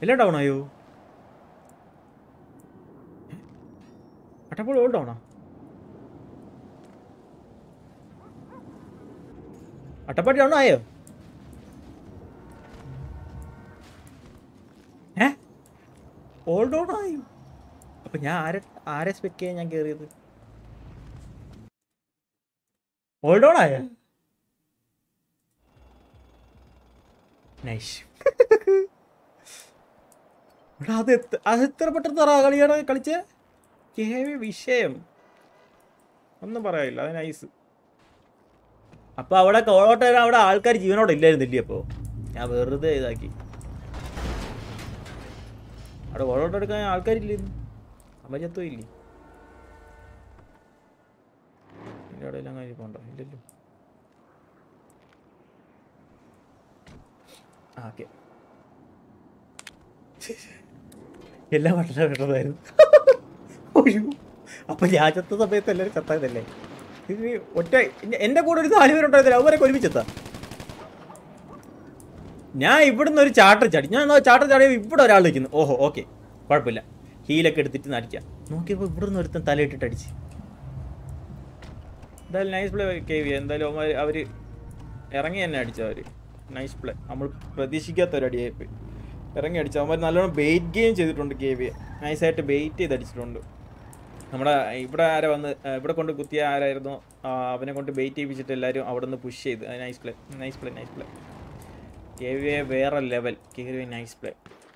എല്ലാം ഡൗൺ ആയോ അട്ടപ്പോൾ ഓൾ ഡൗണാ അട്ടപ്പാടി ഡൗൺ ആയോ ഏ ഓൾ ഡൗൺ ആയോ അപ്പൊ ഞാൻ ആരെ ആരെ സ്പെക്ക് ചെയ്യാൻ ഞാൻ കയറിയത് ഓൾ ഡൗൺ ആയോ നൈസ് എടാ അത് എത്ര അത് എത്ര പെട്ടെന്ന് തറ കളിയാണ് കളിച്ച് കേവി വിഷയം ഒന്നും പറയാനില്ല അത് നൈസ് അപ്പൊ അവിടെ കോളോട്ട് വരാൻ അവിടെ ആൾക്കാർ ജീവനോടെ ഇല്ലായിരുന്നില്ലേ അപ്പോ ഞാൻ വെറുതെ ഇതാക്കി അവിടെ കോളോട്ട് എടുക്കാൻ ആൾക്കാരില്ലായിരുന്നു അമരത്വം ഇല്ലേ ഇതിന്റെ ഇടയിൽ അങ്ങനെ പോണ്ട ഇല്ലല്ലോ ആ ഓക്കെ എല്ലാം വളരെ പെട്ടതായിരുന്നു അയ്യോ അപ്പൊ ഞാൻ ചത്ത സമയത്ത് എല്ലാവരും ചത്തായതല്ലേ ഇത് ഒറ്റ എന്റെ കൂടെ ഒരു നാല് പേരുണ്ടായിരുന്നില്ല അവരൊക്കെ ഒരുമിച്ചെത്താ ഞാൻ ഇവിടുന്ന് ഒരു ചാട്ടർ ചാടി ഞാൻ എന്നാ ചാട്ടർ ചാടിയ ഇവിടെ ഒരാൾ നിൽക്കുന്നു ഓഹോ ഓക്കെ കുഴപ്പമില്ല ഹീലൊക്കെ എടുത്തിട്ട് നടിക്കാം നോക്കിയപ്പോൾ ഇവിടുന്ന് ഒരുത്തൻ തലയിട്ടിട്ട് അടിച്ച് എന്തായാലും നൈസ് പ്ലേ കെ വി എന്തായാലും അവന്മാർ അവർ ഇറങ്ങി തന്നെ അടിച്ചു അവർ നൈസ് പ്ലേ നമ്മൾ പ്രതീക്ഷിക്കാത്ത ഒരു അടിയായിപ്പോയി ഇറങ്ങി അടിച്ചു അവന്മാർ നല്ലോണം ബെയിറ്റ് ഗെയിം ചെയ്തിട്ടുണ്ട് കെ വി നൈസായിട്ട് ബെയിറ്റ് ചെയ്ത് അടിച്ചിട്ടുണ്ട് നമ്മുടെ ഇവിടെ ആരാ വന്ന് ആ, ഇവിടെ കൊണ്ട് കുത്തിയ ആരായിരുന്നു ആ, അവനെ കൊണ്ട് ബെയിറ്റ് ചെയ്യിപ്പിച്ചിട്ട് എല്ലാവരും അവിടെ നിന്ന് പുഷ് ചെയ്ത് nice play nice play nice play K V വേറെ level K V nice play